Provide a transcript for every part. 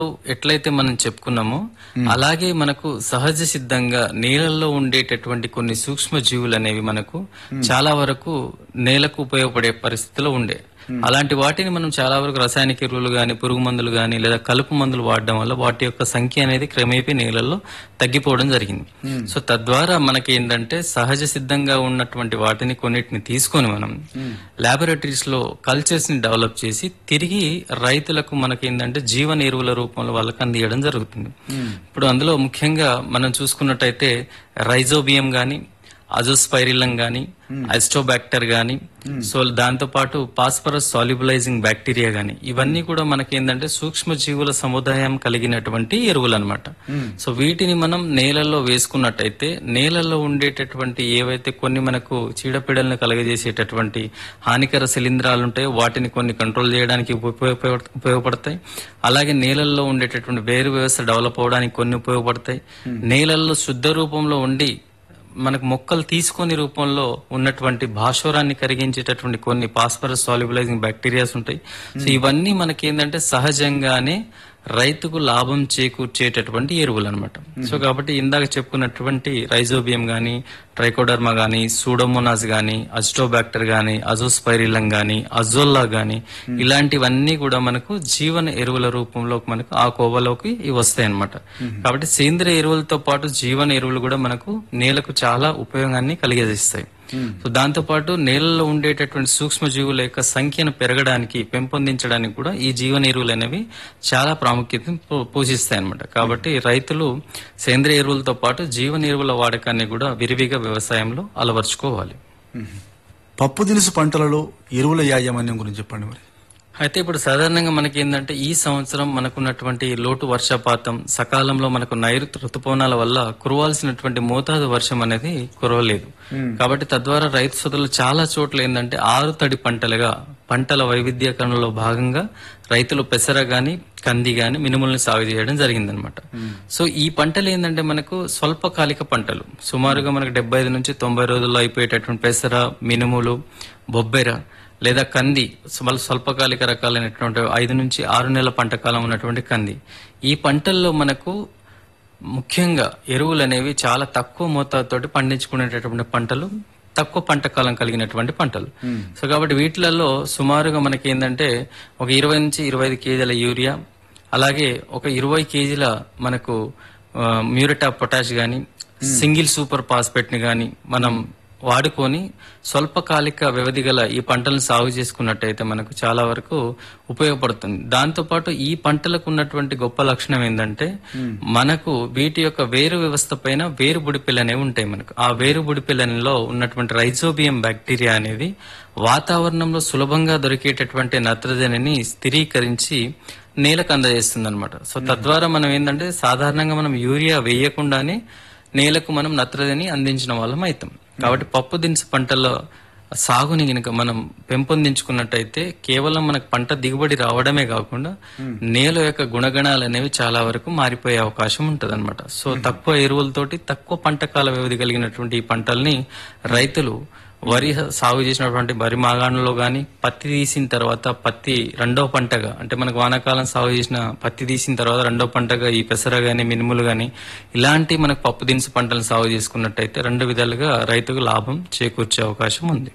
ఎట్లయితే మనం చెప్పుకున్నామో అలాగే మనకు సహజ సిద్ధంగా నేలల్లో ఉండేటటువంటి కొన్ని సూక్ష్మ జీవులు అనేవి మనకు చాలా వరకు నేలకు ఉపయోగపడే పరిస్థితిలో ఉండే అలాంటి వాటిని మనం చాలా వరకు రసాయనిక ఎరువులు గాని పురుగు మందులు గాని లేదా కలుపు మందులు వాడడం వల్ల వాటి యొక్క సంఖ్య అనేది క్రమేపీ నేలల్లో తగ్గిపోవడం జరిగింది సో తద్వారా మనకి ఏంటంటే సహజ సిద్ధంగా ఉన్నటువంటి వాటిని కొన్నిటిని తీసుకొని మనం లాబొరేటరీస్ లో కల్చర్స్ ని డెవలప్ చేసి తిరిగి రైతులకు మనకి ఏంటంటే జీవన ఎరువుల రూపంలో వాళ్ళకి అందియడం జరుగుతుంది ఇప్పుడు అందులో ముఖ్యంగా మనం చూసుకున్నట్టయితే రైజోబియం గాని అజోస్పైరిలం గాని అస్టోబాక్టర్ గాని సో దాంతో పాటు పాస్పరస్ సాల్యుబలైజింగ్ బ్యాక్టీరియా గాని ఇవన్నీ కూడా మనకి ఏంటంటే సూక్ష్మ జీవుల సముదాయం కలిగినటువంటి ఎరువులు అనమాట సో వీటిని మనం నేలల్లో వేసుకున్నట్టయితే నేలల్లో ఉండేటటువంటి ఏవైతే కొన్ని మనకు చీడపీడలను కలగజేసేటటువంటి హానికర శిలీంధ్రాలు ఉంటాయో వాటిని కొన్ని కంట్రోల్ చేయడానికి ఉపయోగ ఉపయోగపడతాయి అలాగే నేలల్లో ఉండేటటువంటి వేరు వ్యవస్థ డెవలప్ అవడానికి కొన్ని ఉపయోగపడతాయి నేలల్లో శుద్ధ రూపంలో ఉండి మనకు మొక్కలు తీసుకొని రూపంలో ఉన్నటువంటి భాషోరాన్ని కరిగించేటటువంటి కొన్ని పాస్పరస్ సాల్యుబలైజింగ్ బ్యాక్టీరియాస్ ఉంటాయి సో ఇవన్నీ మనకి ఏంటంటే సహజంగానే రైతుకు లాభం చేకూర్చేటటువంటి ఎరువులు అనమాట సో కాబట్టి ఇందాక చెప్పుకున్నటువంటి రైజోబియం గాని ట్రైకోడర్మా గాని సూడోమోనాస్ గాని అస్టోబాక్టర్ గాని అజోస్పైరిలం గాని అజోల్లా గాని ఇలాంటివన్నీ కూడా మనకు జీవన ఎరువుల రూపంలో మనకు ఆ కోవలోకి ఇవి వస్తాయి అనమాట కాబట్టి సేంద్రియ ఎరువులతో పాటు జీవన ఎరువులు కూడా మనకు నేలకు చాలా ఉపయోగాన్ని కలిగజేస్తాయి సో దాంతో పాటు నేలలో ఉండేటటువంటి సూక్ష్మ జీవుల యొక్క సంఖ్యను పెరగడానికి పెంపొందించడానికి కూడా ఈ జీవన ఎరువులు అనేవి చాలా ప్రాముఖ్యత పోషిస్తాయి అనమాట కాబట్టి రైతులు సేంద్రియ ఎరువులతో పాటు జీవన ఎరువుల వాడకాన్ని కూడా విరివిగా వ్యవసాయంలో అలవర్చుకోవాలి పప్పు దినుసు పంటలలో ఎరువుల యాజమాన్యం గురించి చెప్పండి మరి అయితే ఇప్పుడు సాధారణంగా మనకి ఏంటంటే ఈ సంవత్సరం మనకున్నటువంటి లోటు వర్షపాతం సకాలంలో మనకు నైరుతి ఋతుపవనాల వల్ల కురవాల్సినటువంటి మోతాదు వర్షం అనేది కురవలేదు కాబట్టి తద్వారా రైతు సోదరులు చాలా చోట్ల ఏంటంటే ఆరు తడి పంటలుగా పంటల వైవిధ్యకరణలో భాగంగా రైతులు పెసర గాని కంది గాని మినుముల్ని సాగు చేయడం జరిగిందనమాట సో ఈ పంటలు ఏంటంటే మనకు స్వల్పకాలిక పంటలు సుమారుగా మనకు డెబ్బై ఐదు నుంచి తొంభై రోజుల్లో అయిపోయేటటువంటి పెసర మినుములు బొబ్బెర లేదా కంది స్వల్ స్వల్పకాలిక రకాలైనటువంటి ఐదు నుంచి ఆరు నెలల పంట కాలం ఉన్నటువంటి కంది ఈ పంటల్లో మనకు ముఖ్యంగా ఎరువులు అనేవి చాలా తక్కువ మోతాదుతోటి పండించుకునేటటువంటి పంటలు తక్కువ పంట కాలం కలిగినటువంటి పంటలు సో కాబట్టి వీటిలలో సుమారుగా మనకి ఏంటంటే ఒక ఇరవై నుంచి ఇరవై ఐదు కేజీల యూరియా అలాగే ఒక ఇరవై కేజీల మనకు ఆ, మ్యూరేట్ ఆఫ్ పొటాష్ గాని సింగిల్ సూపర్ ఫాస్ఫేట్ ని గాని మనం వాడుకొని స్వల్పకాలిక వ్యవధి గల ఈ పంటలను సాగు చేసుకున్నట్టయితే మనకు చాలా వరకు ఉపయోగపడుతుంది దాంతో పాటు ఈ పంటలకు ఉన్నటువంటి గొప్ప లక్షణం ఏంటంటే మనకు వీటి యొక్క వేరు వ్యవస్థ పైన వేరు బుడిపిల్లు అనేవి ఉంటాయి మనకు ఆ వేరు బుడిపిల్లలో ఉన్నటువంటి రైజోబియం బ్యాక్టీరియా అనేది వాతావరణంలో సులభంగా దొరికేటటువంటి నత్రజనిని స్థిరీకరించి నేలకు అందజేస్తుంది అనమాట సో తద్వారా మనం ఏంటంటే సాధారణంగా మనం యూరియా వేయకుండానే నేలకు మనం నత్రజని అందించిన వాళ్ళం అవుతాం కాబట్టి పప్పు దినుసు పంటల్లో సాగుని గనుక మనం పెంపొందించుకున్నట్టయితే కేవలం మనకు పంట దిగుబడి రావడమే కాకుండా నేల యొక్క గుణగణాలు అనేవి చాలా వరకు మారిపోయే అవకాశం ఉంటది సో తక్కువ ఎరువులతోటి తక్కువ పంట కాల వ్యవధి కలిగినటువంటి ఈ పంటల్ని రైతులు వరి సాగు చేసినటువంటి వరి మాగాణంలో గాని పత్తి తీసిన తర్వాత పత్తి రెండో పంటగా అంటే మనకు వానాకాలం సాగు చేసిన పత్తి తీసిన తర్వాత రెండో పంటగా ఈ పెసర గాని మినుములు గాని ఇలాంటి మనకు పప్పు దినుసు పంటలను సాగు చేసుకున్నట్టయితే రెండు విధాలుగా రైతుకు లాభం చేకూర్చే అవకాశం ఉంది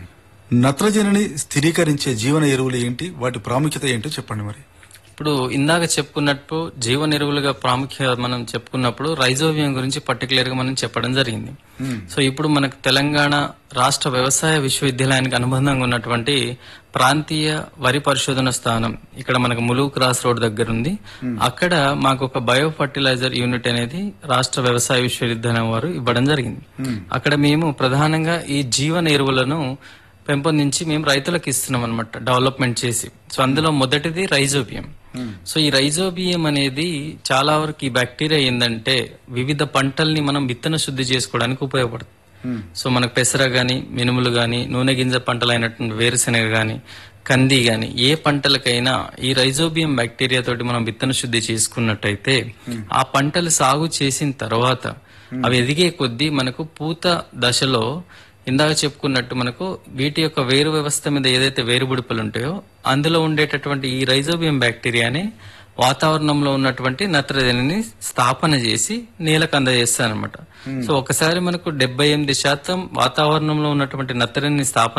నత్రజనిని స్థిరీకరించే జీవన ఎరువులు ఏంటి వాటి ప్రాముఖ్యత ఏంటో చెప్పండి మరి ఇప్పుడు ఇందాక చెప్పుకున్నట్టు జీవన ఎరువులుగా ప్రాముఖ్యత మనం చెప్పుకున్నప్పుడు రైజోవియం గురించి పర్టికులర్ గా మనం చెప్పడం జరిగింది సో ఇప్పుడు మనకు తెలంగాణ రాష్ట్ర వ్యవసాయ విశ్వవిద్యాలయానికి అనుబంధంగా ఉన్నటువంటి ప్రాంతీయ వరి పరిశోధన స్థానం ఇక్కడ మనకు ములుగు క్రాస్ రోడ్ దగ్గర ఉంది అక్కడ మాకు ఒక బయో ఫర్టిలైజర్ యూనిట్ అనేది రాష్ట్ర వ్యవసాయ విశ్వవిద్యాలయం వారు ఇవ్వడం జరిగింది అక్కడ మేము ప్రధానంగా ఈ జీవన ఎరువులను పెంపొందించి మేము రైతులకు ఇస్తున్నాం అనమాట డెవలప్మెంట్ చేసి సో అందులో మొదటిది రైజోబియం సో ఈ రైజోబియం అనేది చాలా వరకు ఈ బ్యాక్టీరియా ఏంటంటే వివిధ పంటల్ని మనం విత్తన శుద్ధి చేసుకోవడానికి ఉపయోగపడుతుంది సో మనకు పెసర గాని మినుములు గాని నూనె గింజ పంటలైనటువంటి వేరుశెనగ గాని కంది గాని ఏ పంటలకైనా ఈ రైజోబియం బ్యాక్టీరియా తోటి మనం విత్తన శుద్ధి చేసుకున్నట్టయితే ఆ పంటలు సాగు చేసిన తర్వాత అవి ఎదిగే కొద్దీ మనకు పూత దశలో ఇందాక చెప్పుకున్నట్టు మనకు వీటి యొక్క వేరు వ్యవస్థ మీద ఏదైతే వేరు బుడిపలు ఉంటాయో అందులో ఉండేటటువంటి ఈ రైజోబియం బ్యాక్టీరియాని వాతావరణంలో ఉన్నటువంటి నత్రజనిని స్థాపన చేసి నేలకు అందజేస్తానమాట సో ఒకసారి మనకు డెబ్బై ఎనిమిది శాతం వాతావరణంలో ఉన్నటువంటి నత్రజనిని స్థాపన